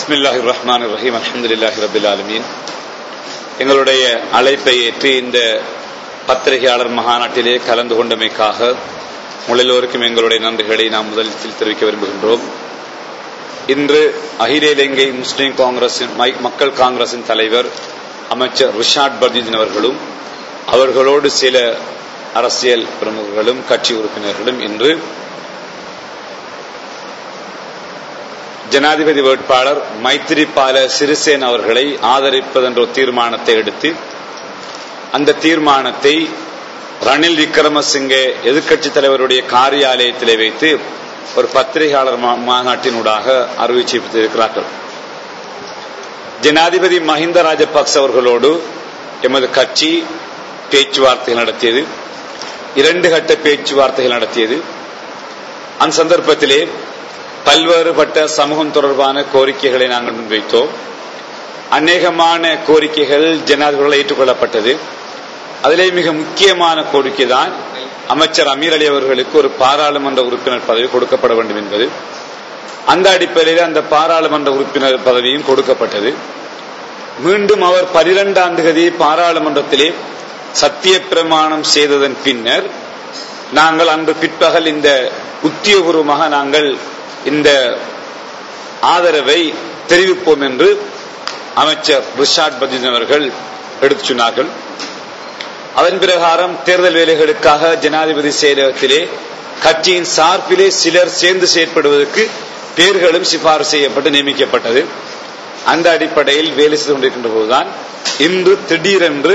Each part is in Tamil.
பிஸ்மில்லாஹி ரஹ்மான் ரஹீம் அஹமதுல்லாஹி ரபில் ஆலமீன் எங்களுடைய அழைப்பை ஏற்று இந்த பத்திரிகையாளர் மகாநாட்டிலே கலந்து கொண்டமைக்காக உங்கள் எல்லோருக்கும் எங்களுடைய நன்றிகளை நாம் முதலில் தெரிவிக்க விரும்புகின்றோம் இன்று அகில இலங்கை முஸ்லிம் காங்கிரசின் மக்கள் காங்கிரசின் தலைவர் அமைச்சர் ரிஷாட் பர்தீன் அவர்களும் அவர்களோடு சில அரசியல் பிரமுகர்களும் கட்சி உறுப்பினர்களும் இன்று ஜனாதிபதி வேட்பாளர் மைத்திரிபால சிறிசேன் அவர்களை ஆதரிப்பதென்ற ஒரு தீர்மானத்தை எடுத்து அந்த தீர்மானத்தை ரணில் விக்ரமசிங்கே எதிர்க்கட்சி தலைவருடைய காரியாலயத்திலே வைத்து ஒரு பத்திரிகையாளர் மாநாட்டினூடாக அறிவிச்சிருக்கிறார்கள் ஜனாதிபதி மஹிந்த ராஜபக்ச அவர்களோடு எமது கட்சி பேச்சுவார்த்தைகள் நடத்தியது இரண்டு கட்ட பேச்சுவார்த்தைகள் நடத்தியது அந்த சந்தர்ப்பத்திலே பல்வேறுபட்ட சமூகம் தொடர்பான கோரிக்கைகளை நாங்கள் முன்வைத்தோம் அநேகமான கோரிக்கைகள் ஜனாதிபதிகள் ஏற்றுக்கொள்ளப்பட்டது அதிலே மிக முக்கியமான கோரிக்கை தான் அமைச்சர் அமீர் அலி அவர்களுக்கு ஒரு பாராளுமன்ற உறுப்பினர் பதவி கொடுக்கப்பட வேண்டும் என்பது அந்த அடிப்படையில் அந்த பாராளுமன்ற உறுப்பினர் பதவியும் கொடுக்கப்பட்டது மீண்டும் அவர் பனிரெண்டாம் தேதி பாராளுமன்றத்திலே சத்திய பிரமாணம் செய்ததன் பின்னர் நாங்கள் அன்று பிற்பகல் இந்த உத்தியோகபூர்வமாக நாங்கள் இந்த ஆதரவை தெரிவிப்போம் என்று அமைச்சர் ரிஷாட் பதீன் அவர்கள் எடுத்துச் சொன்னார்கள் அதன் பிரகாரம் தேர்தல் வேலைகளுக்காக ஜனாதிபதி செயலகத்திலே கட்சியின் சார்பிலே சிலர் சேர்ந்து செயற்படுவதற்கு பேர்களும் சிபாரசு செய்யப்பட்டு நியமிக்கப்பட்டது அந்த அடிப்படையில் வேலை செய்து கொண்டிருக்கின்ற போதுதான் இன்று திடீரென்று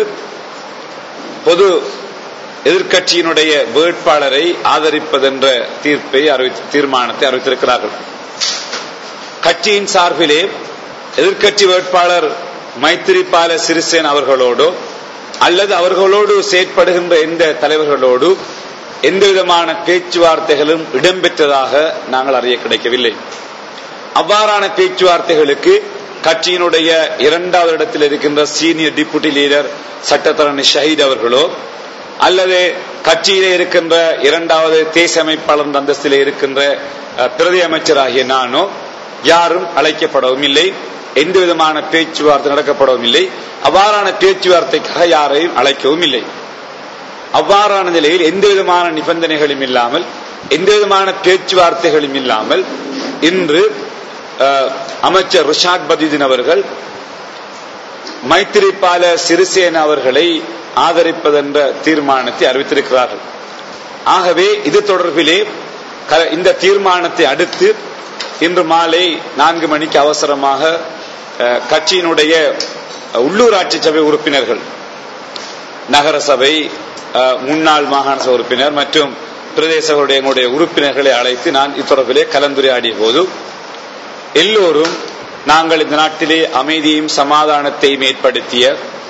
பொது எதிர்கட்சியினுடைய வேட்பாளரை ஆதரிப்பதென்ற தீர்ப்பை தீர்மானத்தை அறிவித்திருக்கிறார்கள் கட்சியின் சார்பிலே எதிர்கட்சி வேட்பாளர் மைத்திரிபால சிறிசேன் அவர்களோடோ அல்லது அவர்களோடு செயற்படுகின்ற எந்த தலைவர்களோடு எந்த விதமான பேச்சுவார்த்தைகளும் இடம்பெற்றதாக நாங்கள் அறிய கிடைக்கவில்லை அவ்வாறான பேச்சுவார்த்தைகளுக்கு கட்சியினுடைய இரண்டாவது இடத்தில் இருக்கின்ற சீனியர் டிப்யூட்டி லீடர் சட்டத்தரணி ஷஹீத் அவர்களோ அல்லது கட்சியிலே இருக்கின்ற இரண்டாவது தேசிய அமைப்பாளர் அந்தஸ்திலே இருக்கின்ற பிரதி அமைச்சராகிய நானோ யாரும் அழைக்கப்படவும் இல்லை எந்த விதமான பேச்சுவார்த்தை நடக்கப்படவும் இல்லை அவ்வாறான பேச்சுவார்த்தைக்காக யாரையும் அழைக்கவும் இல்லை அவ்வாறான நிலையில் எந்த விதமான நிபந்தனைகளும் இல்லாமல் எந்த விதமான பேச்சுவார்த்தைகளும் இல்லாமல் இன்று அமைச்சர் ரிஷாட் பதீதின் அவர்கள் மைத்திரிபால சிறிசேன அவர்களை ஆதரிப்பதென்ற தீர்மானத்தை அறிவித்திருக்கிறார்கள் ஆகவே இது தொடர்பிலே இந்த தீர்மானத்தை அடுத்து இன்று மாலை நான்கு மணிக்கு அவசரமாக கட்சியினுடைய உள்ளூராட்சி சபை உறுப்பினர்கள் நகர சபை முன்னாள் மாகாண சபை உறுப்பினர் மற்றும் பிரதேசங்களுடைய எங்களுடைய உறுப்பினர்களை அழைத்து நான் இத்தொடர்பிலே கலந்துரையாடிய போது எல்லோரும் நாங்கள் இந்த நாட்டிலே அமைதியும் சமாதானத்தையும் ஏற்படுத்திய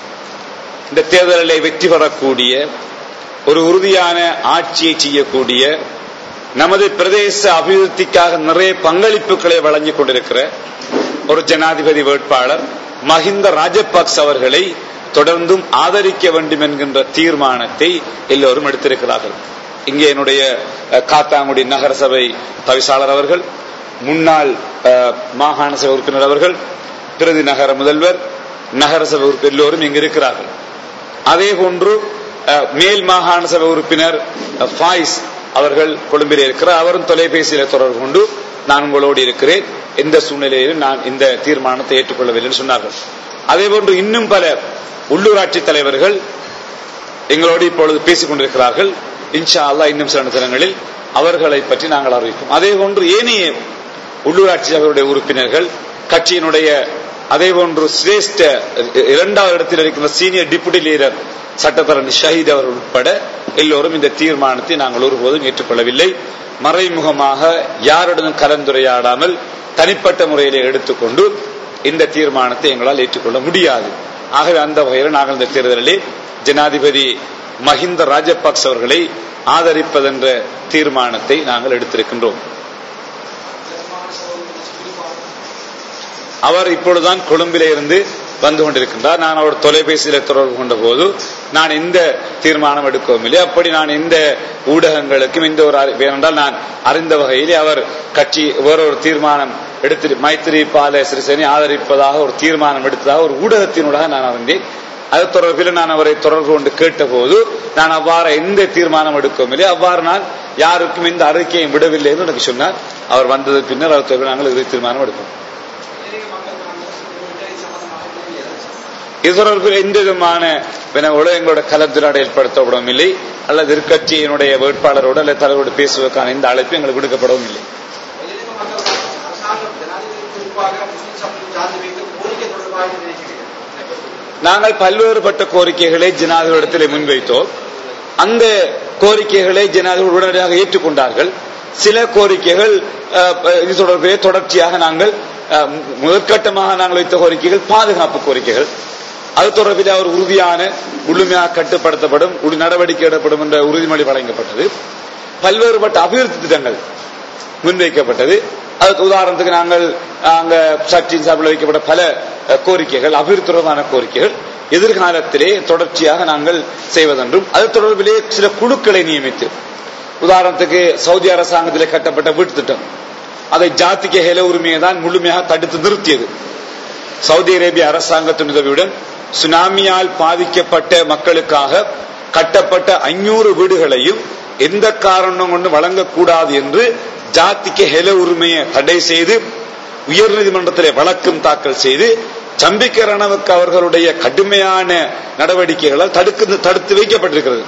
இந்த தேர்தலிலே வெற்றி பெறக்கூடிய ஒரு உறுதியான ஆட்சியை செய்யக்கூடிய நமது பிரதேச அபிவிருத்திக்காக நிறைய பங்களிப்புகளை வழங்கிக் கொண்டிருக்கிற ஒரு ஜனாதிபதி வேட்பாளர் மஹிந்த ராஜபக்ச அவர்களை தொடர்ந்தும் ஆதரிக்க வேண்டும் என்கின்ற தீர்மானத்தை எல்லோரும் எடுத்திருக்கிறார்கள் இங்கே என்னுடைய காத்தாங்குடி நகரசபை தவிசாளர் அவர்கள் முன்னாள் மாகாண சபை உறுப்பினர் அவர்கள் பிரதி நகர முதல்வர் நகரசபை உறுப்பினர் எல்லோரும் இங்கு இருக்கிறார்கள் அதே போன்று மேல் மாகாண சபை உறுப்பினர் ஃபாய்ஸ் அவர்கள் கொழும்பில் இருக்கிறார் அவரும் தொலைபேசியில தொடர்பு கொண்டு நான் உங்களோடு இருக்கிறேன் எந்த சூழ்நிலையிலும் நான் இந்த தீர்மானத்தை ஏற்றுக்கொள்ளவில்லை என்று சொன்னார்கள் அதே போன்று இன்னும் பல உள்ளூராட்சி தலைவர்கள் எங்களோடு இப்பொழுது பேசிக் கொண்டிருக்கிறார்கள் இன்ஷா அல்லா இன்னும் சில தினங்களில் அவர்களை பற்றி நாங்கள் அறிவிப்போம் அதே போன்று ஏனைய உள்ளூராட்சி சபையுடைய உறுப்பினர்கள் கட்சியினுடைய அதே போன்று சிரேஷ்ட இரண்டாவது இடத்தில் இருக்கின்ற சீனியர் டிப்யூட்டி லீடர் சட்டத்தரணி ஷஹீத் அவர்கள் உட்பட எல்லோரும் இந்த தீர்மானத்தை நாங்கள் ஒருபோதும் ஏற்றுக்கொள்ளவில்லை மறைமுகமாக யாருடனும் கலந்துரையாடாமல் தனிப்பட்ட முறையிலே எடுத்துக்கொண்டு இந்த தீர்மானத்தை எங்களால் ஏற்றுக்கொள்ள முடியாது ஆகவே அந்த வகையில் நாங்கள் இந்த தேர்தலிலே ஜனாதிபதி மஹிந்த ராஜபக்ச அவர்களை ஆதரிப்பதென்ற தீர்மானத்தை நாங்கள் எடுத்திருக்கின்றோம் அவர் இப்பொழுதுதான் கொழும்பிலே இருந்து வந்து கொண்டிருக்கின்றார் நான் அவர் தொலைபேசியில் தொடர்பு கொண்ட போது நான் எந்த தீர்மானம் எடுக்கவும் இல்லை அப்படி நான் எந்த ஊடகங்களுக்கும் எந்த ஒரு அறி- ஏனென்றால் நான் அறிந்த வகையிலே அவர் கட்சி வேறொரு தீர்மானம் எடுத்து மைத்திரி பால சிறிசேனை ஆதரிப்பதாக ஒரு தீர்மானம் எடுத்ததாக ஒரு ஊடகத்தினூடாக நான் அறிந்தேன் அது தொடர்பில் நான் அவரை தொடர்பு கொண்டு கேட்டபோது நான் அவ்வாறு எந்த தீர்மானம் எடுக்கவும் இல்லை அவ்வாறு நான் யாருக்கும் எந்த அறிக்கையும் விடவில்லை என்று எனக்கு சொன்னார் அவர் வந்தது பின்னர் அவர் தொடர்பில் நாங்கள் இறுதி தீர்மானம் எடுப்போம் இது தொடர்பில் எந்த விதமான வினவோடு எங்களோட கலந்துரையாடல் ஏற்படுத்தப்படவும் இல்லை அல்லது எதிர்க்கட்சியினுடைய வேட்பாளரோடு அல்லது தலைவரோடு பேசுவதற்கான இந்த அழைப்பு எங்களுக்கு விடுக்கப்படவும் இல்லை எதிர்க்க மக்கள் அரசாங்கம் ஜனாதிபதி குறிப்பாக முஸ்லிம் சமூகம் சார்ந்து வைத்து கோரிக்கை தொடர்பாக நினைக்கிறீர்கள் நாங்கள் பல்வேறுபட்ட கோரிக்கைகளை ஜனாதிபதியிடத்தில் முன்வைத்தோம் அந்த கோரிக்கைகளை ஜனாதிபதி உடனடியாக ஏற்றுக்கொண்டார்கள் சில கோரிக்கைகள் அஹ், இது தொடர்பிலே தொடர்ச்சியாக நாங்கள் அஹ், முதற்கட்டமாக நாங்கள் வைத்த கோரிக்கைகள் பாதுகாப்பு கோரிக்கைகள் அது தொடர்பில் அவர் உறுதியான முழுமையாக கட்டுப்படுத்தப்படும் ஒரு நடவடிக்கை எடுக்கப்படும் என்ற உறுதிமொழி வழங்கப்பட்டது பல்வேறுபட்ட அபிவிருத்தி திட்டங்கள் முன்வைக்கப்பட்டது அதுக்கு உதாரணத்துக்கு நாங்கள் அங்க சர்ச்சின் சார்பில் வைக்கப்பட்ட பல அஹ், கோரிக்கைகள் அபிவிருத்தி தொடர்பான கோரிக்கைகள் எதிர்காலத்திலே தொடர்ச்சியாக நாங்கள் செய்வதென்றும் அது தொடர்பிலே சில குழுக்களை நியமித்து உதாரணத்துக்கு சவுதி அரசாங்கத்திலே கட்டப்பட்ட வீட்டு திட்டம் அதை ஜாத்திக ஹெல உரிமையை தான் முழுமையாக தடுத்து நிறுத்தியது சவுதி அரேபிய அரசாங்கத்தின் உதவியுடன் சுனாமியால் பாதிக்கப்பட்ட மக்களுக்காக கட்டப்பட்ட ஐநூறு வீடுகளையும் எந்த காரணம் கொண்டு வழங்கக்கூடாது என்று ஜாத்திக்கு ஹெல உரிமையை தடை செய்து உயர்நீதிமன்றத்திலே வழக்கும் தாக்கல் செய்து சம்பிக்க ரணவுக்கு அவர்களுடைய கடுமையான நடவடிக்கைகளால் தடுக்கு தடுத்து வைக்கப்பட்டிருக்கிறது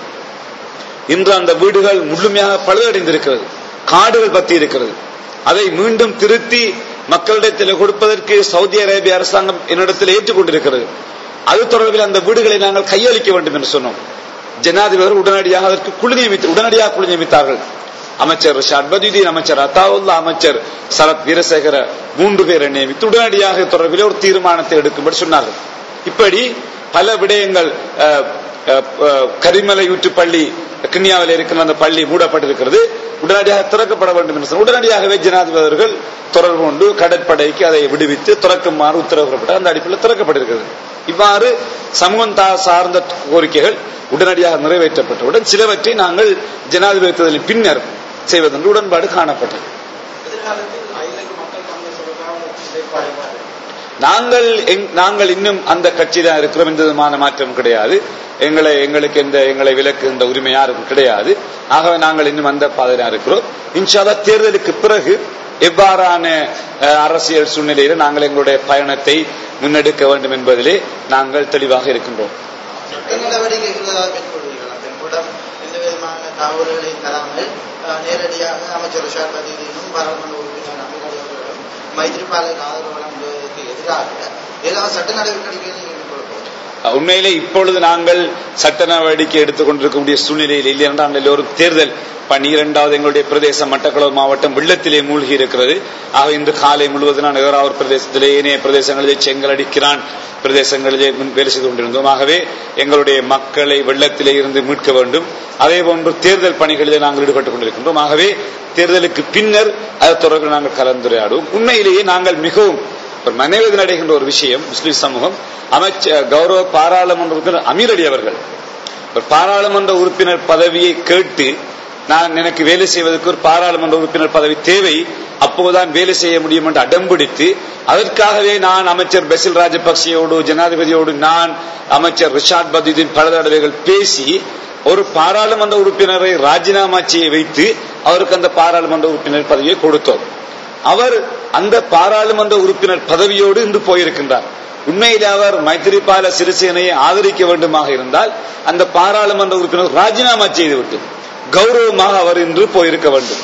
இன்று அந்த வீடுகள் முழுமையாக பழுதடைந்திருக்கிறது காடுகள் பத்தி இருக்கிறது அதை மீண்டும் திருத்தி மக்களிடத்தில் கொடுப்பதற்கு சவுதி அரேபிய அரசாங்கம் என்னிடத்தில் ஏற்றுக்கொண்டிருக்கிறது அது தொடர்பில் அந்த வீடுகளை நாங்கள் கையளிக்க வேண்டும் என்று சொன்னோம் ஜனாதிபதி உடனடியாக அதற்கு குழு நியமித்து உடனடியாக குழு நியமித்தார்கள் அமைச்சர் ரிஷாட் பதுதீன் அமைச்சர் அத்தாவுல்லா அமைச்சர் சரத் வீரசேகர மூன்று பேரை நியமித்து உடனடியாக இது தொடர்பில் ஒரு தீர்மானத்தை எடுக்கும்படி சொன்னார்கள் இப்படி பல விடயங்கள் அஹ், அஹ், அஹ், கரிமலை ஊற்று பள்ளி கிண்ணியாவில் இருக்கிற அந்த பள்ளி மூடப்பட்டிருக்கிறது உடனடியாக திறக்கப்பட வேண்டும் என்று சொன்ன உடனடியாகவே ஜனாதிபதி அவர்கள் தொடர்பு கொண்டு கடற்படைக்கு அதை விடுவித்து திறக்குமாறு உத்தரவிடப்பட்ட அந்த அடிப்பில் திறக்கப்பட்டிருக்கிறது இவ்வாறு சமூகம் தா- சார்ந்த கோரிக்கைகள் உடனடியாக நிறைவேற்றப்பட்டவுடன் சிலவற்றை நாங்கள் ஜனாதிபதி தேர்தலின் பின்னர் செய்வதென்று உடன்பாடு காணப்பட்டது எதிர்காலத்தில் அகிலக்கு மக்கள் காங்கிரஸ் தொடர்பாக நிலைப்பாடு என்ன? நாங்கள் எங்- நாங்கள் இன்னும் அந்த கட்சி தான் இருக்கிறோம் எந்த விதமான மாற்றம் கிடையாது எங்களை எங்களுக்கு எந்த எங்களை விலக்குகின்ற உரிமை யாருக்கும் கிடையாது ஆகவே நாங்கள் இன்னும் அந்த பாதையில இருக்கிறோம் இன்ஷால்லா தேர்தலுக்கு பிறகு எவ்வாறான அஹ், அரசியல் சூழ்நிலையில் நாங்கள் எங்களுடைய பயணத்தை முன்னெடுக்க வேண்டும் என்பதிலே நாங்கள் தெளிவாக இருக்கின்றோம் சட்ட நடவடிக்கைகள் ஏதாவது மேற்கொள்வீர்கள் அந்த கூடம் எந்த விதமான தகவல்களையும் தராமல் அஹ், நேரடியாக அமைச்சர் ரிஷாட் பதீனும் பாராளுமன்ற உறுப்பினர் அமித்ஷா அவர்களும் மைத்ரிபாலுக்கு ஆதரவு வழங்குவதற்கு எதிராக ஏதாவது சட்ட நடவடிக்கைகளை நீங்கள் மேற்கொள்ள போகிறீர்கள் உண்மையிலே இப்பொழுது நாங்கள் சட்ட நடவடிக்கை எடுத்துக் கொண்டிருக்கக்கூடிய சூழ்நிலையில் இல்லை என்றால் நாங்கள் எல்லோரும் தேர்தல் பன்னிரண்டாவது எங்களுடைய பிரதேசம் மட்டக்களவு மாவட்டம் வெள்ளத்திலே மூழ்கி இருக்கிறது ஆக இன்று காலை முழுவதும் நான் ஏறாவூர் பிரதேசத்திலே ஏனைய பிரதேசங்களிலே செங்கலடி கிரான் பிரதேசங்களிலே முன் வேலை செய்து கொண்டிருந்தோம் ஆகவே எங்களுடைய மக்களை வெள்ளத்திலே இருந்து மீட்க வேண்டும் அதே போன்று தேர்தல் பணிகளிலே நாங்கள் ஈடுபட்டுக் கொண்டிருக்கின்றோம் ஆகவே தேர்தலுக்கு பின்னர் அது தொடர்பில் நாங்கள் கலந்துரையாடுவோம் உண்மையிலேயே நாங்கள் மிகவும் ஒரு மனைவதி நடைகின்ற ஒரு விஷயம் முஸ்லிம் சமூகம் அமைச்சர் கௌரவ பாராளுமன்ற உறுப்பினர் அமீர் அலி அவர்கள் ஒரு பாராளுமன்ற உறுப்பினர் பதவியை கேட்டு நான் எனக்கு வேலை செய்வதற்கு ஒரு பாராளுமன்ற உறுப்பினர் பதவி தேவை அப்போதுதான் வேலை செய்ய முடியும் என்று அடம்பிடித்து அதற்காகவே நான் அமைச்சர் பெசில் ராஜபக்சேயோடு ஜனாதிபதியோடு நான் அமைச்சர் ரிஷாட் பதுதீன் பல தடவைகள் பேசி ஒரு பாராளுமன்ற உறுப்பினரை ராஜினாமா செய்ய வைத்து அவருக்கு அந்த பாராளுமன்ற உறுப்பினர் பதவியை கொடுத்தோம் அவர் அந்த பாராளுமன்ற உறுப்பினர் பதவியோடு இன்று போயிருக்கின்றார் உண்மையில் அவர் மைத்திரிபால சிறிசேனையை ஆதரிக்க வேண்டுமாக இருந்தால் அந்த பாராளுமன்ற உறுப்பினர் ராஜினாமா செய்துவிட்டு கௌரவமாக அவர் இன்று போயிருக்க வேண்டும்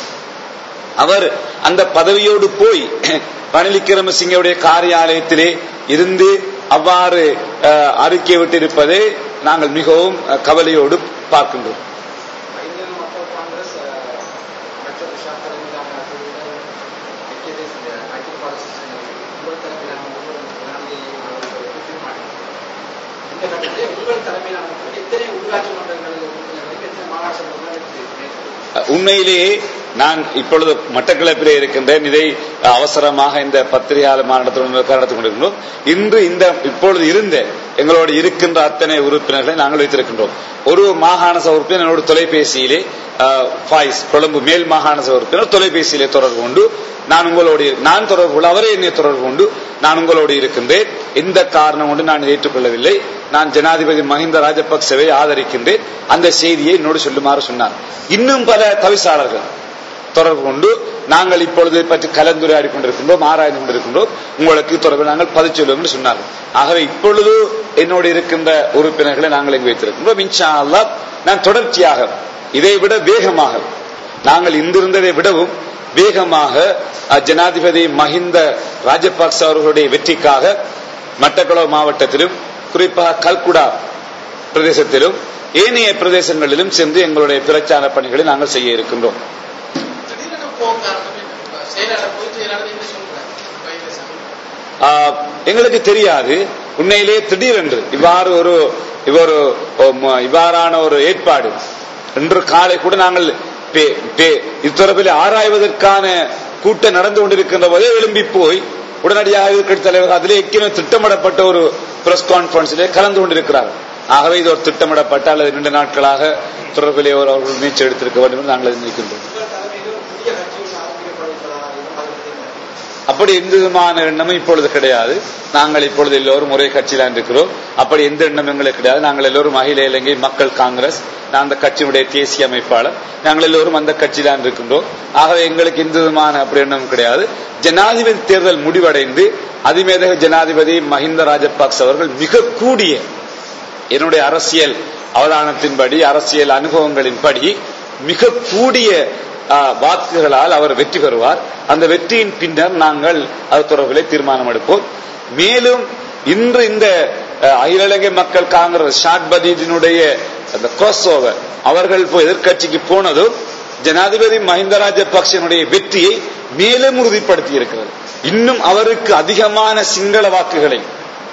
அவர் அந்த பதவியோடு போய் ரணில் விக்ரமசிங்கவுடைய காரியாலயத்திலே இருந்து அவ்வாறு அஹ், அறிக்கை விட்டிருப்பதை நாங்கள் மிகவும் அஹ், கவலையோடு பார்க்கின்றோம் ஐக்கிய மக்கள் காங்கிரஸ் அஹ், அமைச்சர் ரிஷாத் தலைமையிலான குழுவினர் ஐக்கிய தேசிய ஐக்கிய பாலசிஸ்டன் உங்கள் தலைமையிலான ஒவ்வொரு ஜனாதிபதியை ஆதரிப்பதற்கு தீர்மானித்தார் இந்த கட்டத்தில் உங்கள் தலைமையிலான குழு எத்தனை உள்ளாட்சி மன்றங்களில் உறுப்பினர்களுக்கு எத்தனை மாநகராட்சி உறுப்பினர்களுக்கு உண்மையிலேயே நான் இப்பொழுது மட்டக்களப்பிலே இருக்கின்றேன் இதை அவசரமாக இந்த பத்திரிகையாளர் மாநாட்டத்துடன் நடத்திக் கொண்டிருக்கிறோம் இன்று இந்த இப்பொழுது இருந்த எங்களோடு இருக்கின்ற அத்தனை உறுப்பினர்களை நாங்கள் வைத்திருக்கின்றோம் ஒரு மாகாண சபை உறுப்பினர் என்னோட தொலைபேசியிலே பாய்ஸ் கொழும்பு மேல் மாகாண சபை உறுப்பினர் தொலைபேசியிலே தொடர்பு கொண்டு நான் உங்களோடு நான் தொடர்பு கொண்டு அவரே என்னை தொடர்பு கொண்டு நான் உங்களோடு இருக்கின்றேன் எந்த காரணம் கொண்டு நான் ஏற்றுக்கொள்ளவில்லை நான் ஜனாதிபதி மஹிந்த ராஜபக்சவை ஆதரிக்கின்றேன் அந்த செய்தியை என்னோடு சொல்லுமாறு சொன்னார் இன்னும் பல தவிசாளர்கள் தொடர்பு கொண்டு நாங்கள் இப்பொழுது பற்றி கலந்துரையாடி கொண்டிருக்கின்றோம் ஆராய்ந்து கொண்டிருக்கின்றோம் உங்களுக்கு தொடர்பு நாங்கள் பதில் சொல்லுவோம் என்று சொன்னார்கள் ஆகவே இப்பொழுது என்னோடு இருக்கின்ற உறுப்பினர்களை நாங்கள் இங்கு வைத்திருக்கின்றோம் இன்ஷா அல்லாஹ் நான் தொடர்ச்சியாக இதை விட வேகமாக நாங்கள் இங்கிருந்ததை விடவும் வேகமாக அஹ், ஜனாதிபதி மஹிந்த ராஜபக்ச அவர்களுடைய வெற்றிக்காக மட்டக்களவு மாவட்டத்திலும் குறிப்பாக கல்குடா பிரதேசத்திலும் ஏனைய பிரதேசங்களிலும் சென்று எங்களுடைய பிரச்சார பணிகளை நாங்கள் செய்ய இருக்கின்றோம் திடீரென போக காரணம் என்ன செயலாளர் பொதுச் செயலாளர் என்ன சொல்றாரு வைத்தியசாமி ஆஹ், எங்களுக்கு தெரியாது உண்மையிலே திடீரென்று இவ்வாறு ஒரு இவர் இவ்வாறான ஒரு ஏற்பாடு இன்று காலை கூட நாங்கள் பே- பே- இது தொடர்பில் ஆராய்வதற்கான கூட்டம் நடந்து கொண்டிருக்கின்ற போதே எழும்பி போய் உடனடியாக எதிர்க்கட்சி தலைவர் அதிலே ஏற்கனவே திட்டமிடப்பட்ட ஒரு பிரஸ் கான்பரன்ஸிலே கலந்து கொண்டிருக்கிறார் ஆகவே இது ஒரு திட்டமிடப்பட்ட அல்லது இரண்டு நாட்களாக தொடர்பிலே ஒரு அவர்கள் முயற்சி எடுத்திருக்க வேண்டும் என்று நாங்கள் நினைக்கின்றோம் உங்கள் தலைமையிலும் புதிய கட்சி ஒன்று ஆரம்பிக்கப்படுவதாக அறிவித்திருக்கிறார் அப்படி எந்த விதமான எண்ணமும் இப்பொழுது கிடையாது நாங்கள் இப்பொழுது எல்லோரும் ஒரே கட்சியில இருக்கிறோம் அப்படி எந்த எண்ணமும் எங்களுக்கு கிடையாது நாங்கள் எல்லோரும் அகில இலங்கை மக்கள் காங்கிரஸ் நான் அந்த கட்சியினுடைய தேசிய அமைப்பாளர் நாங்கள் எல்லோரும் அந்த கட்சியில இருக்கின்றோம் ஆகவே எங்களுக்கு எந்த விதமான அப்படி எண்ணமும் கிடையாது ஜனாதிபதி தேர்தல் முடிவடைந்து அதிமேதக ஜனாதிபதி மஹிந்த ராஜபக்ச அவர்கள் மிக கூடிய என்னுடைய அரசியல் அவதானத்தின்படி அரசியல் அனுபவங்களின்படி மிக கூடிய ஆ, வாக்குகளால் அவர் வெற்றி பெறுவார் அந்த வெற்றியின் பின்னர் நாங்கள் அது தொடர்பிலே தீர்மானம் எடுப்போம் மேலும் இன்று இந்த அஹ், அகில இலங்கை மக்கள் காங்கிரஸ் ஷாட் பதீதினுடைய அந்த கிராஸ் ஓவர் அவர்கள் போய் எதிர்க்கட்சிக்கு போனதும் ஜனாதிபதி மஹிந்த ராஜபக்சனுடைய வெற்றியை மேலும் உறுதிப்படுத்தி இருக்கிறது இன்னும் அவருக்கு அதிகமான சிங்கள வாக்குகளை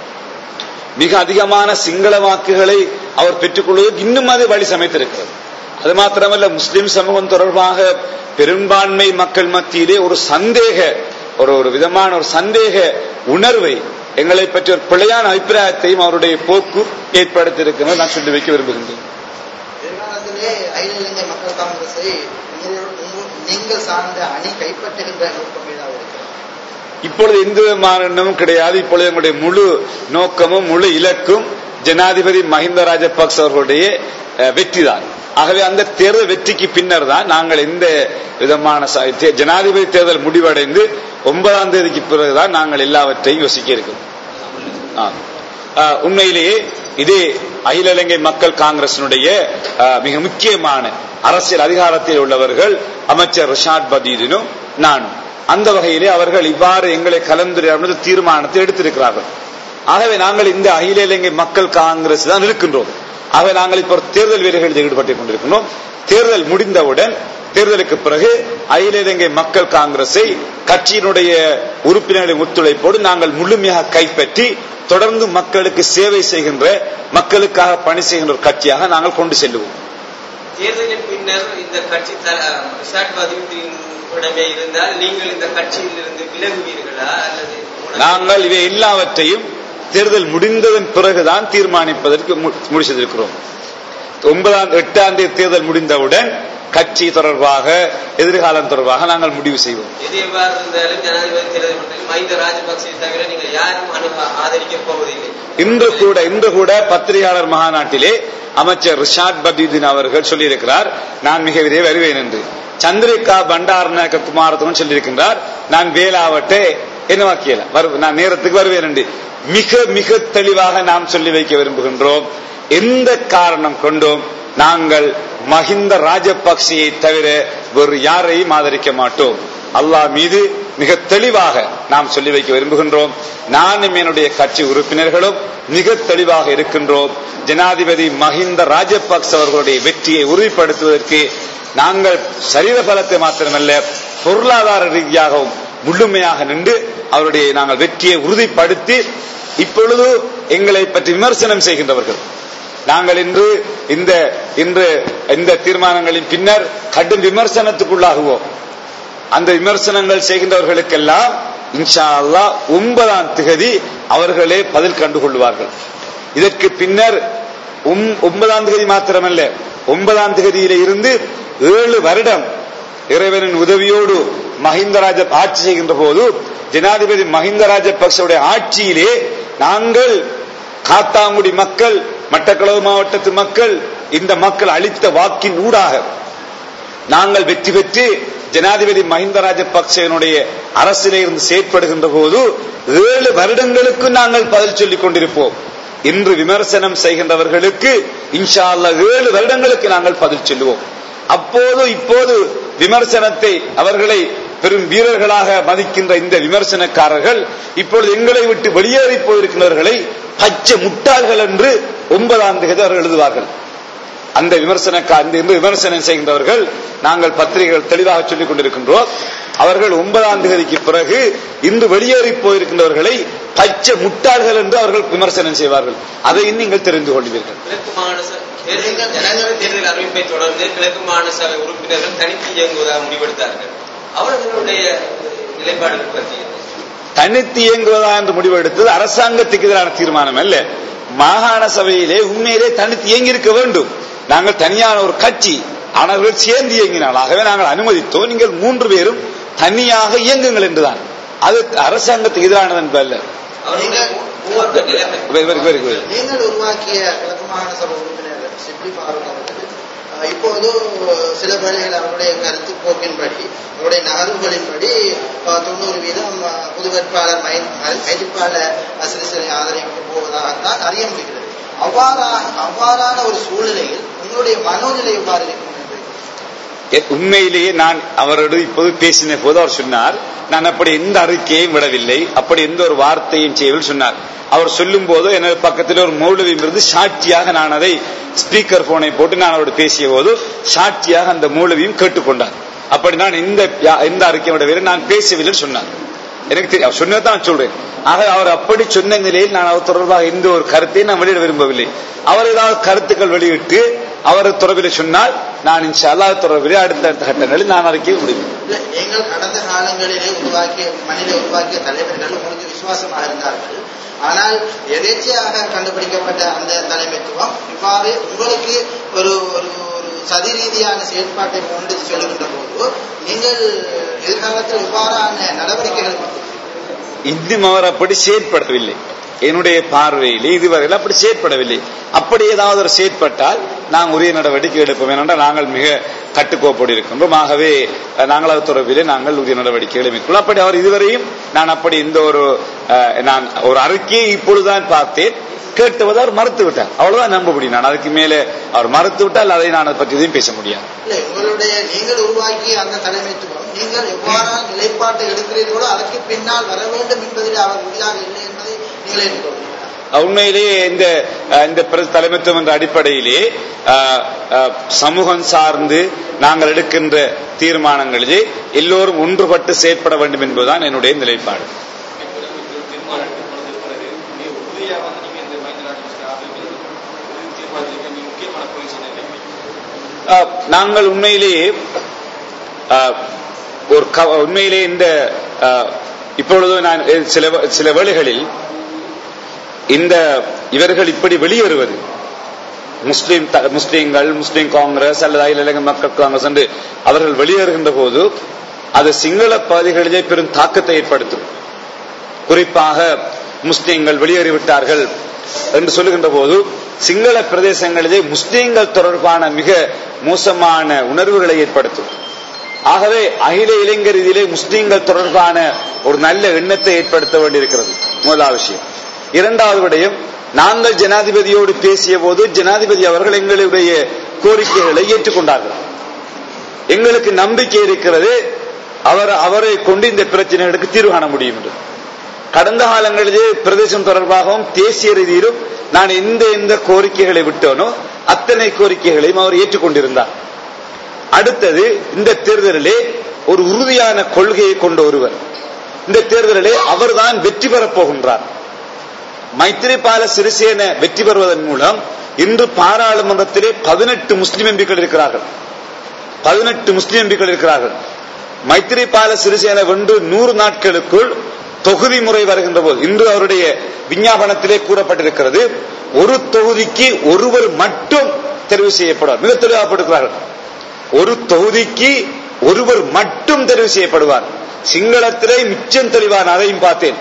மிக அதிகமான சிங்கள வாக்குகளை அவர் பெற்றுக்கொள்வதற்கு இன்னும் அது வழி சமைத்திருக்கிறது அது மாத்திரமல்ல முஸ்லிம் சமூகம் தொடர்பாக பெரும்பான்மை மக்கள் மத்தியிலே ஒரு சந்தேக ஒரு ஒரு விதமான ஒரு சந்தேக உணர்வை எங்களை பற்றி ஒரு பிழையான அபிப்பிராயத்தையும் அவருடைய போக்கு ஏற்படுத்தியிருக்கிறது நான் சொல்லி வைக்க விரும்புகின்றேன் எதிர்காலத்திலே அகில இலங்கை மக்கள் காங்கிரஸை உங்கள்- உங்கள்- நீங்கள் சார்ந்த அணி கைப்பற்றுகின்ற நோக்கம் ஏதாவது இருக்கிறது இப்பொழுது எந்த விதமான எண்ணமும் கிடையாது இப்பொழுது எங்களுடைய முழு நோக்கமும் முழு இலக்கும் ஜனாதிபதி மஹிந்த ராஜபக்ச அவர்களுடைய அஹ், வெற்றிதான் ஆகவே அந்த தேர்தல் வெற்றிக்கு பின்னர் தான் நாங்கள் எந்த விதமான ச- தே- ஜனாதிபதி தேர்தல் முடிவடைந்து ஒன்பதாம் தேதிக்கு பிறகுதான் நாங்கள் எல்லாவற்றையும் யோசிக்க இருக்கிறோம் ஆ. ஆ, உண்மையிலேயே இதே அகில இலங்கை மக்கள் காங்கிரசினுடைய ஆ, மிக முக்கியமான அரசியல் அதிகாரத்தில் உள்ளவர்கள் அமைச்சர் ரிஷாட் பதீதினும் நானும் அந்த வகையிலே அவர்கள் இவ்வாறு எங்களை கலந்துரையாடுவது தீர்மானத்தை எடுத்திருக்கிறார்கள் ஆகவே நாங்கள் இந்த அகில இலங்கை மக்கள் காங்கிரஸ் தான் இருக்கின்றோம் ஆகவே நாங்கள் இப்போ ஒரு தேர்தல் வீரர்களில் ஈடுபட்டுக் கொண்டிருக்கிறோம் தேர்தல் முடிந்தவுடன் தேர்தலுக்கு பிறகு அகில இலங்கை மக்கள் காங்கிரஸை கட்சியினுடைய உறுப்பினர்களின் ஒத்துழைப்போடு நாங்கள் முழுமையாக கைப்பற்றி தொடர்ந்து மக்களுக்கு சேவை செய்கின்ற மக்களுக்காக பணி செய்கின்ற ஒரு கட்சியாக நாங்கள் கொண்டு செல்லுவோம் தேர்தலின் பின்னர் இந்த கட்சி த- ரிஷாட் பதிவுத்திடமே இருந்தால் நீங்கள் இந்த கட்சியில் இருந்து விலகுவீர்களா அல்லது நாங்கள் இவை எல்லாவற்றையும் தேர்தல் முடிந்ததன் பிறகுதான் தீர்மானிப்பதற்கு மு- முடிச்சிருக்கிறோம் ஒன்பதாம் எட்டாம் தேதி தேர்தல் முடிந்தவுடன் கட்சி தொடர்பாக எதிர்காலம் தொடர்பாக நாங்கள் முடிவு செய்வோம் எது எவ்வாறு இருந்தாலும் ஜனாதிபதி தேர்தல் மன்றத்தில் மஹிந்த ராஜபக்சே தவிர நீங்கள் யாரும் அனு ஆதரிக்கப் போவதில்லை இன்று கூட இன்று கூட பத்திரிகையாளர் மாநாட்டிலே அமைச்சர் ரிஷாட் பதீதின் அவர்கள் சொல்லியிருக்கிறார் நான் மிக விரைவில் வருவேன் என்று சந்திரிகா பண்டாரநாயக்க குமாரத்துவன் சொல்லியிருக்கின்றார் நான் வேலாவட்டே என்ன வாக்கியல வரு- நான் நேரத்துக்கு வருவேன் என்று மிக மிக தெளிவாக நாம் சொல்லி வைக்க விரும்புகின்றோம் எந்த காரணம் கொண்டும் நாங்கள் மஹிந்த ராஜபக்சேயை தவிர வேறு யாரையும் ஆதரிக்க மாட்டோம் அல்லாஹ் மீது மிக தெளிவாக நாம் சொல்லி வைக்க விரும்புகின்றோம் நானும் என்னுடைய கட்சி உறுப்பினர்களும் மிக தெளிவாக இருக்கின்றோம் ஜனாதிபதி மஹிந்த ராஜபக்ச அவர்களுடைய வெற்றியை உறுதிப்படுத்துவதற்கு நாங்கள் சரீர பலத்தை மாத்திரமல்ல பொருளாதார ரீதியாகவும் முழுமையாக நின்று அவருடைய நாங்கள் வெற்றியை உறுதிப்படுத்தி இப்பொழுது எங்களை பற்றி விமர்சனம் செய்கின்றவர்கள் நாங்கள் இன்று இந்த இன்று இந்த தீர்மானங்களின் பின்னர் கடும் விமர்சனத்துக்குள்ளாகுவோம் அந்த விமர்சனங்கள் செய்கின்றவர்களுக்கெல்லாம் இன்ஷா அல்லாஹ் ஒன்பதாம் திகதி அவர்களே பதில் கண்டுகொள்வார்கள் இதற்கு பின்னர் ஒம்- ஒன்பதாம் தேதி மாத்திரமல்ல ஒன்பதாம் தேதியில இருந்து ஏழு வருடம் இறைவனின் உதவியோடு மஹிந்த ராஜ ஆட்சி செய்கின்ற போது ஜனாதிபதி மஹிந்த ராஜபக்சவுடைய ஆட்சியிலே நாங்கள் காத்தாங்குடி மக்கள் மட்டக்களவு மாவட்டத்து மக்கள் இந்த மக்கள் அளித்த வாக்கின் ஊடாக நாங்கள் வெற்றி பெற்று ஜனாதிபதி மஹிந்த ராஜபக்சேனுடைய அரசிலே இருந்து செயற்படுகின்ற போது ஏழு வருடங்களுக்கு நாங்கள் பதில் சொல்லிக் கொண்டிருப்போம் இன்று விமர்சனம் செய்கின்றவர்களுக்கு இன்ஷா அல்லாஹ் ஏழு வருடங்களுக்கு நாங்கள் பதில் சொல்லுவோம் அப்போது இப்போது விமர்சனத்தை அவர்களை பெரும் வீரர்களாக மதிக்கின்ற இந்த விமர்சனக்காரர்கள் இப்பொழுது எங்களை விட்டு வெளியேறி போயிருக்கிறவர்களை பச்சை முட்டாள்கள் என்று ஒன்பதாம் தேதி அவர்கள் எழுதுவார்கள் அந்த விமர்சன அந்த இந்த விமர்சனம் செய்கின்றவர்கள் நாங்கள் பத்திரிகைகள் தெளிவாக சொல்லிக் கொண்டிருக்கின்றோம் அவர்கள் ஒன்பதாம் தேதிக்கு பிறகு இன்று வெளியேறி போயிருக்கின்றவர்களை பச்சை முட்டாள்கள் என்று அவர்கள் விமர்சனம் செய்வார்கள் அதை நீங்கள் தெரிந்து கொள்வீர்கள் கிழக்கு மாகாண ச- தேர்தல் ஜனாதிபதி தேர்தல் அறிவிப்பை தொடர்ந்து கிழக்கு மாகாண சபை உறுப்பினர்கள் தனித்து இயங்குவதாக முடிவெடுத்தார்கள் அவர்களுடைய நிலைப்பாடுகள் பற்றி என்ன? தனித்து இயங்குவதா என்று முடிவெடுத்தது அரசாங்கத்துக்கு எதிரான தீர்மானம் அல்ல மாகாண சபையிலே உண்மையிலே தனித்து இயங்கியிருக்க வேண்டும் நாங்கள் தனியான ஒரு கட்சி ஆனால் அவர்கள் சேர்ந்து இயங்கினால் ஆகவே நாங்கள் அனுமதித்தோம் நீங்கள் மூன்று பேரும் தனியாக இயங்குங்கள் என்றுதான் அது அரசாங்கத்துக்கு எதிரானது என்பதல்ல அவர்களுடைய மூவர்க்க நிலைமை வெரி வெரி வெரி குட் நீங்கள் உருவாக்கிய கிழக்கு மாகாண சபை உறுப்பினர் சிப்லி ஃபாரூக் அவர்கள் அஹ், இப்போது சில வேளைகள் அவருடைய கருத்து போக்கின்படி அவருடைய நகர்வுகளின்படி அஹ், தொண்ணூறு வீதம் அஹ், புது வேட்பாளர் மை- மைதிப்பாளர் அசிரிசனை ஆதரிக்க போவதாகத்தான் அறிய முடிகிறது அவ்வாறான அவ்வாறான ஒரு சூழ்நிலையில் உங்களுடைய மனோநிலை எவ்வாறு இருக்கும் என்று எ- உண்மையிலேயே நான் அவரோடு இப்போது பேசின போது அவர் சொன்னார் நான் அப்படி எந்த அறிக்கையையும் விடவில்லை அப்படி எந்த ஒரு வார்த்தையும் செய்யவில்லை சொன்னார் அவர் சொல்லும் போது எனது பக்கத்தில் ஒரு மௌலவியும் இருந்து சாட்சியாக நான் அதை ஸ்பீக்கர் போனை போட்டு நான் அவரோடு பேசிய போது சாட்சியாக அந்த மௌலவியும் கேட்டுக்கொண்டார் அப்படி நான் இந்த யா- எந்த அறிக்கையை விடவில்லை நான் பேசவில்லை சொன்னார் எனக்கு தெரியும் அவர் சொன்னதான் நான் சொல்றேன் ஆக அவர் அப்படி சொன்ன நிலையில் நான் அவர் தொடர்பாக எந்த ஒரு கருத்தையும் நான் வெளியிட விரும்பவில்லை அவர் ஏதாவது கருத்துக்கள் வெளியிட்டு அவர் தொடர்பில் சொன்னால் நான் இன்ஷா அல்லாஹ் தொடர்பிலே அடுத்த அடுத்த கட்டங்களில் நான் அறிக்கை முடியும் இல்லை, நீங்கள் கடந்த காலங்களிலே உருவாக்கிய மனித உருவாக்கிய தலைவர்கள் உங்களுக்கு விசுவாசமாக இருந்தார்கள் ஆனால் எதேச்சையாக கண்டுபிடிக்கப்பட்ட அந்த தலைமைத்துவம் இவ்வாறு உங்களுக்கு ஒரு ஒரு ஒரு சதி ரீதியான செயல்பாட்டை கொண்டு செல்கின்ற போது நீங்கள் எதிர்காலத்தில் இவ்வாறான நடவடிக்கைகள் இன்னும் அவர் அப்படி செயற்படவில்லை என்னுடைய பார்வையிலே இதுவரையில் அப்படி செயற்படவில்லை அப்படி ஏதாவது ஒரு செயற்பட்டால் நாங்கள் உரிய நடவடிக்கை எடுப்போம் ஏனென்றால் நாங்கள் மிக கட்டுக்கோப்போடு இருக்கின்றோம் ஆகவே அஹ், நாங்கள் அது தொடர்பிலே நாங்கள் உரிய நடவடிக்கைகளை மேற்கொள்ளும் அப்படி அவர் இதுவரையும் நான் அப்படி இந்த ஒரு அஹ், நான் ஒரு அறிக்கையை இப்பொழுதுதான் பார்த்தேன் கேட்டவது அவர் மறுத்து விட்டார் அவ்வளவுதான் நம்ப முடியும் நான் அதுக்கு மேலே அவர் மறுத்து விட்டால் அதை நான் அதை பற்றி எதுவும் பேச முடியாது இல்லை உங்களுடைய நீங்கள் உருவாக்கிய அந்த தலைமைத்துவம் நீங்கள் எவ்வாறான நிலைப்பாட்டை எடுக்கிறீர்களோ அதற்கு பின்னால் வர வேண்டும் என்பதில் அவர் உறுதியாக இல்லை என்பதை நீங்கள் ஏற்றுக்கொள்கிறீர்களா உண்மையிலேயே இந்த அஹ், இந்த பிர- தலைமைத்துவம் என்ற அடிப்படையிலே அஹ், அஹ், சமூகம் சார்ந்து நாங்கள் எடுக்கின்ற தீர்மானங்களிலே எல்லோரும் ஒன்றுபட்டு செயற்பட வேண்டும் என்பதுதான் என்னுடைய நிலைப்பாடு அஹ், நாங்கள் உண்மையிலேயே அஹ், ஒரு க- உண்மையிலே இந்த அஹ், இப்பொழுது நான் சில சில வேளைகளில் இந்த இவர்கள் இப்படி வெளியேறுவது முஸ்லிம் த- முஸ்லிம்கள் முஸ்லிம் காங்கிரஸ் அல்லது அகில இலங்கை மக்கள் காங்கிரஸ் என்று அவர்கள் வெளியேறுகின்ற போது அது சிங்கள பகுதிகளிலே பெரும் தாக்கத்தை ஏற்படுத்தும் குறிப்பாக முஸ்லிம்கள் வெளியேறிவிட்டார்கள் என்று சொல்லுகின்ற போது சிங்கள பிரதேசங்களிலே முஸ்லிம்கள் தொடர்பான மிக மோசமான உணர்வுகளை ஏற்படுத்தும் ஆகவே அகில இளைஞர் இதிலே முஸ்லிம்கள் தொடர்பான ஒரு நல்ல எண்ணத்தை ஏற்படுத்த வேண்டியிருக்கிறது முதலாவது விஷயம் இரண்டாவது விடயம் நாங்கள் ஜனாதிபதியோடு பேசிய போது ஜனாதிபதி அவர்கள் எங்களுடைய கோரிக்கைகளை ஏற்றுக்கொண்டார்கள் எங்களுக்கு நம்பிக்கை இருக்கிறது அவர் அவரை கொண்டு இந்த பிரச்சனைகளுக்கு தீர்வு காண முடியும் என்று கடந்த காலங்களிலே பிரதேசம் தொடர்பாகவும் தேசிய ரீதியிலும் நான் எந்த எந்த கோரிக்கைகளை விட்டோனோ அத்தனை கோரிக்கைகளையும் அவர் ஏற்றுக்கொண்டிருந்தார் அடுத்தது இந்த தேர்தலிலே ஒரு உறுதியான கொள்கையை கொண்ட ஒருவர் இந்த தேர்தலிலே அவர்தான் வெற்றி பெறப் போகின்றார் மைத்திரிபால சிறிசேன வெற்றி பெறுவதன் மூலம் இன்று பாராளுமன்றத்திலே பதினெட்டு முஸ்லிம் எம்பிக்கள் இருக்கிறார்கள் பதினெட்டு முஸ்லிம் எம்பிக்கள் இருக்கிறார்கள் மைத்திரிபால சிறிசேன வென்று நூறு நாட்களுக்குள் தொகுதி முறை வருகின்ற போது இன்று அவருடைய விஞ்ஞாபனத்திலே கூறப்பட்டிருக்கிறது ஒரு தொகுதிக்கு ஒருவர் மட்டும் தெரிவு செய்யப்படுவார் மிக தெளிவாகப்படுகிறார்கள் ஒரு தொகுதிக்கு ஒருவர் மட்டும் தெரிவு செய்யப்படுவார் சிங்களத்திலே மிச்சம் தெளிவான அதையும் பார்த்தேன்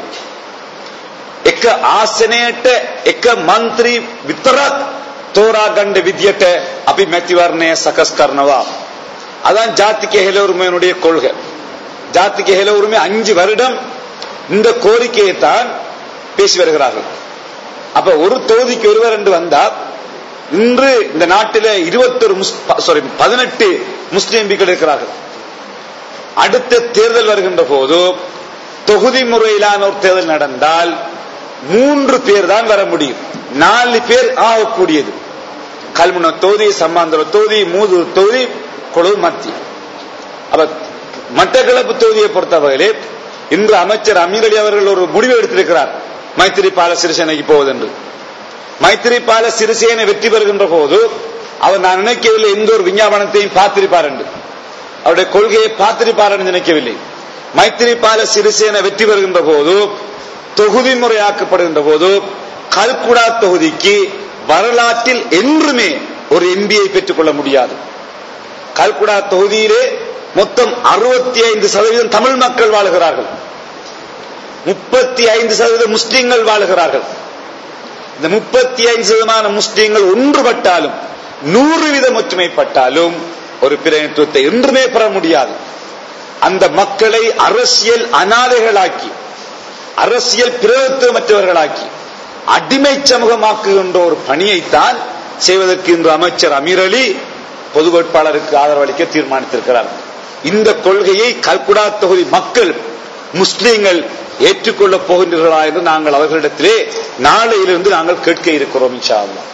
එක ආසනයට එක മന്ത്രി විතරක් තෝරාගන්න විදියට අපි මැතිවරණය සකස් කරනවා அதான் ஜாத்திக ஹெல உரிமையினுடைய கொள்கை ஜாத்திக ஹெல உரிமை அஞ்சு வருடம் இந்த கோரிக்கையை தான் பேசி வருகிறார்கள் அப்ப ஒரு தொகுதிக்கு ஒருவர் என்று வந்தா இன்று இந்த நாட்டில இருபத்தொரு சாரி பதினெட்டு முஸ்லிம் எம்பிக்கள் இருக்கிறார்கள் அடுத்த தேர்தல் வருகின்ற போது தொகுதி முறையிலான ஒரு தேர்தல் நடந்தால் மூன்று பேர் தான் வர முடியும் நாலு பேர் ஆகக்கூடியது கல்முன தொகுதி சம்மாந்திர தொகுதி மூது தொகுதி கொழுவு மத்தி அப்ப மட்டக்களப்பு தொகுதியை பொறுத்தவரையிலே இன்று அமைச்சர் அமீர் அலி அவர்கள் ஒரு முடிவு எடுத்திருக்கிறார் மைத்திரிபால சிறிசேனைக்கு போவதென்று மைத்திரிபால சிறிசேனை வெற்றி பெறுகின்ற போது அவர் நான் நினைக்கவில்லை எந்த ஒரு விஞ்ஞாபனத்தையும் பார்த்திருப்பார் என்று அவருடைய கொள்கையை பார்த்திருப்பார் என்று நினைக்கவில்லை மைத்திரிபால சிறிசேன வெற்றி பெறுகின்ற போது தொகுதி முறையாக்கப்படுகின்ற போது கல்குடா தொகுதிக்கு வரலாற்றில் என்றுமே ஒரு எம்பியை பெற்றுக் கொள்ள முடியாது கல்குடா தொகுதியிலே மொத்தம் அறுபத்தி ஐந்து சதவீதம் தமிழ் மக்கள் வாழுகிறார்கள் முப்பத்தி ஐந்து சதவீதம் முஸ்லீம்கள் வாழுகிறார்கள் இந்த முப்பத்தி ஐந்து சதமான முஸ்லீம்கள் ஒன்றுபட்டாலும் நூறு வீதம் ஒற்றுமைப்பட்டாலும் ஒரு பிரதிநிதித்துவத்தை என்றுமே பெற முடியாது அந்த மக்களை அரசியல் அனாதைகளாக்கி அரசியல் பிரதித்துவமற்றவர்களாக்கி அடிமை சமூகமாக்குகின்ற ஒரு பணியைத்தான் செய்வதற்கு இன்று அமைச்சர் அமீர் அலி பொது வேட்பாளருக்கு ஆதரவளிக்க தீர்மானித்திருக்கிறார் இந்த கொள்கையை கல்குடா தொகுதி மக்கள் முஸ்லீம்கள் ஏற்றுக்கொள்ளப் போகின்றீர்களா என்று நாங்கள் அவர்களிடத்திலே நாளையிலிருந்து நாங்கள் கேட்க இருக்கிறோம் இன்ஷா அல்லாஹ்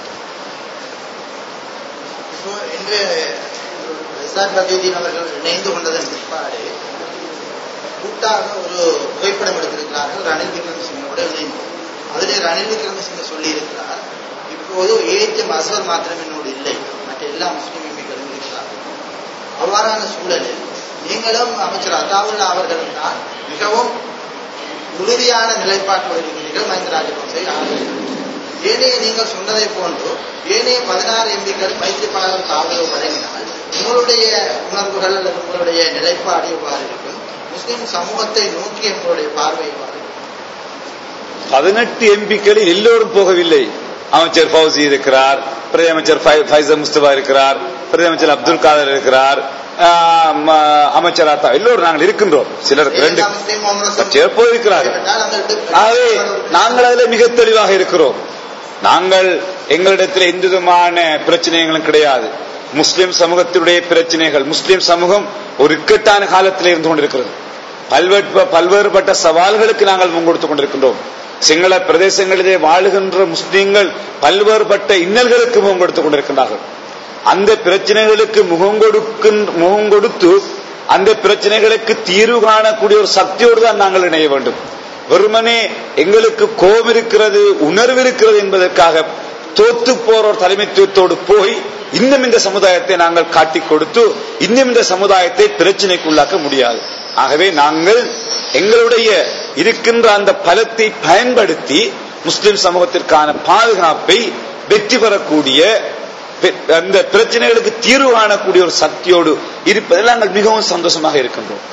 இப்போ இன்று ரிசார்ட் பதீதீன் அவர்கள் இணைந்து கொண்டதன் பிற்பாடு கூட்டாக ஒரு புகைப்படம் எடுத்திருக்கிறார்கள் ரணில் விக்ரமசிங்கோட இணைந்து அதிலே ரணில் விக்ரமசிங்க சொல்லியிருக்கிறார் இப்போது ஏஎச்எம் அசர் மாத்திரம் என்னோடு இல்லை மற்ற எல்லா முஸ்லீம் எம்பிக்களும் இருக்கிறார்கள் அவ்வாறான சூழலில் நீங்களும் அமைச்சர் அதாவுல்லா அவர்களும் தான் மிகவும் உறுதியான நிலைப்பாட்டோடு இருக்கிறீர்கள் மஹிந்த ராஜபக்சே ஏனைய நீங்கள் சொன்னதை போன்று ஏனைய பதினாறு எம்பிக்கள் மைத்திரிபாலருக்கு ஆதரவு வழங்கினால் உங்களுடைய உணர்வுகள் அல்லது உங்களுடைய நிலைப்பாடு எவ்வாறு இருக்கும் முஸ்லிம் சமூகத்தை நோக்கி உங்களுடைய பார்வை எவ்வாறு இருக்கும்? பதினெட்டு எம்பிக்களில் எல்லோரும் போகவில்லை அமைச்சர் ஃபௌசி இருக்கிறார் பிரதி அமைச்சர் ஃபை- ஃபைசல் முஸ்தபா இருக்கிறார் பிரதி அமைச்சர் அப்துல் காதர் இருக்கிறார் ஆஹ் ம- அமைச்சர் அத்தா எல்லோரும் நாங்கள் இருக்கின்றோம் சிலர் ரெண்டு எல்லா முஸ்லிம் காங்கிரஸும் சிலர் போயிருக்கிறார்கள் என்றால் அந்த எட்டு- ஆகவே நாங்கள் அதில் மிக தெளிவாக இருக்கிறோம் நாங்கள் எங்களிடத்தில் எந்த விதமான பிரச்சனைகளும் கிடையாது முஸ்லிம் சமூகத்தினுடைய பிரச்சனைகள் முஸ்லிம் சமூகம் ஒரு இக்கட்டான காலத்தில் இருந்து கொண்டிருக்கிறது பல்வேறு பல்வேறுபட்ட சவால்களுக்கு நாங்கள் முன்கொடுத்துக் கொண்டிருக்கின்றோம் சிங்கள பிரதேசங்களிலே வாழுகின்ற முஸ்லிம்கள் பல்வேறுபட்ட இன்னல்களுக்கு முகம் கொடுத்துக் கொண்டிருக்கின்றார்கள் அந்த பிரச்சனைகளுக்கு முகம் கொடுக்கின்ற முகம் கொடுத்து அந்த பிரச்சனைகளுக்கு தீர்வு காணக்கூடிய ஒரு சக்தியோடு தான் நாங்கள் இணைய வேண்டும் வெறுமனே எங்களுக்கு கோபம் இருக்கிறது உணர்வு இருக்கிறது என்பதற்காக தோத்து போற ஒரு தலைமைத்துவத்தோடு போய் இன்னும் இந்த சமுதாயத்தை நாங்கள் காட்டிக் கொடுத்து இன்னும் இந்த சமுதாயத்தை பிரச்சனைக்குள்ளாக்க முடியாது ஆகவே நாங்கள் எங்களுடைய இருக்கின்ற அந்த பலத்தை பயன்படுத்தி முஸ்லிம் சமூகத்திற்கான பாதுகாப்பை வெற்றி பெறக்கூடிய பெ- அந்த பிரச்சனைகளுக்கு தீர்வு காணக்கூடிய ஒரு சக்தியோடு இருப்பதில் நாங்கள் மிகவும் சந்தோஷமாக இருக்கின்றோம்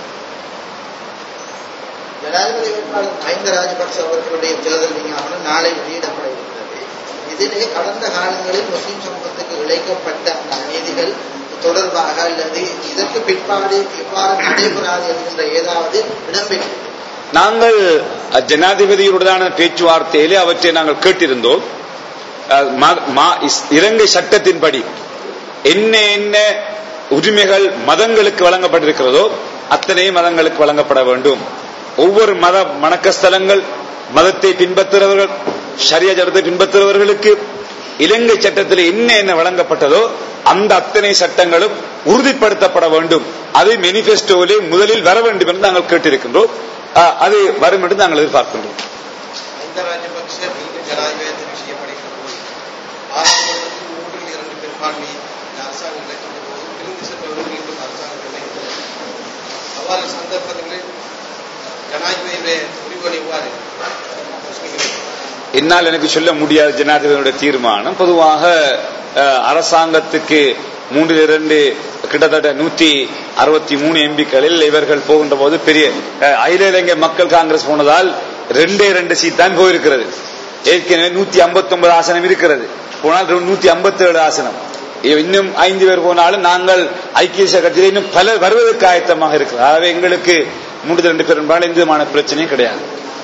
ஜனாதிபதி வேட்பாளர் மஹிந்த ராஜபக்ச அவர்களுடைய தேர்தல் விஞ்ஞாபனம் நாளை வெளியிடப்பட இருக்கிறது இதிலே கடந்த காலங்களில் முஸ்லிம் சமூகத்துக்கு இழைக்கப்பட்ட அந்த அநீதிகள் தொடர்பாக அல்லது இதற்கு பிற்பாடு எவ்வாறு நடைபெறாது என்கின்ற ஏதாவது இடம்பெற்று நாங்கள் அஹ், ஜனாதிபதியுடனான பேச்சுவார்த்தையிலே அவற்றை நாங்கள் கேட்டிருந்தோம் அஹ், ம- மா- இஸ்- இலங்கை சட்டத்தின்படி என்ன என்ன உரிமைகள் மதங்களுக்கு வழங்கப்பட்டிருக்கிறதோ அத்தனை மதங்களுக்கு வழங்கப்பட வேண்டும் ஒவ்வொரு மத வணக்கஸ்தலங்கள் மதத்தை பின்பற்றுகிறவர்கள் ஷரிய சட்டத்தை பின்பற்றுகிறவர்களுக்கு இலங்கை சட்டத்தில் என்ன என்ன வழங்கப்பட்டதோ அந்த அத்தனை சட்டங்களும் உறுதிப்படுத்தப்பட வேண்டும் அது மெனிபெஸ்டோவிலே முதலில் வர வேண்டும் என்று நாங்கள் கேட்டிருக்கின்றோம் அஹ், அது வரும் என்று நாங்கள் எதிர்பார்க்கின்றோம் மஹிந்த ராஜபக்ஷ மீண்டும் ஜனாதிபதி செய்யப்படுகிற போது பாராளுமன்றத்தில் மூன்றில் இரண்டு பெரும்பான்மை இந்த அரசாங்கம் கிடைக்கின்ற போது பிரிந்து சென்றவர்கள் மீண்டும் அரசாங்கம் கிடைக்கிறது அவ்வாறு சந்தர்ப்பங்களில் ஜனாதிபதியுடைய முடிவுகள் எவ்வாறு முஸ்லிம்களுக்கு என்னால் எனக்கு சொல்ல முடியாத ஜனாதிபதியுடைய தீர்மானம் பொதுவாக அஹ், அரசாங்கத்துக்கு மூன்றில் இரண்டு கிட்டத்தட்ட நூத்தி அறுபத்தி மூணு எம்பிக்களில் இவர்கள் போகின்ற போது பெரிய அஹ், அகில இலங்கை மக்கள் காங்கிரஸ் போனதால் ரெண்டே ரெண்டு சீட் தான் போயிருக்கிறது ஏற்கனவே நூத்தி ஐம்பத்தி ஒன்பது ஆசனம் இருக்கிறது போனால் நூத்தி ஐம்பத்தி ஏழு ஆசனம் இன்னும் ஐந்து பேர் போனாலும் நாங்கள் ஐக்கிய தேசிய கட்சியில் இன்னும் பலர் வருவதற்கு ஆயத்தமாக இருக்கிறோம் ஆகவே எங்களுக்கு மூன்று ரெண்டு பேர் என்பதால் எந்த விதமான பிரச்சனையும் கிடையாது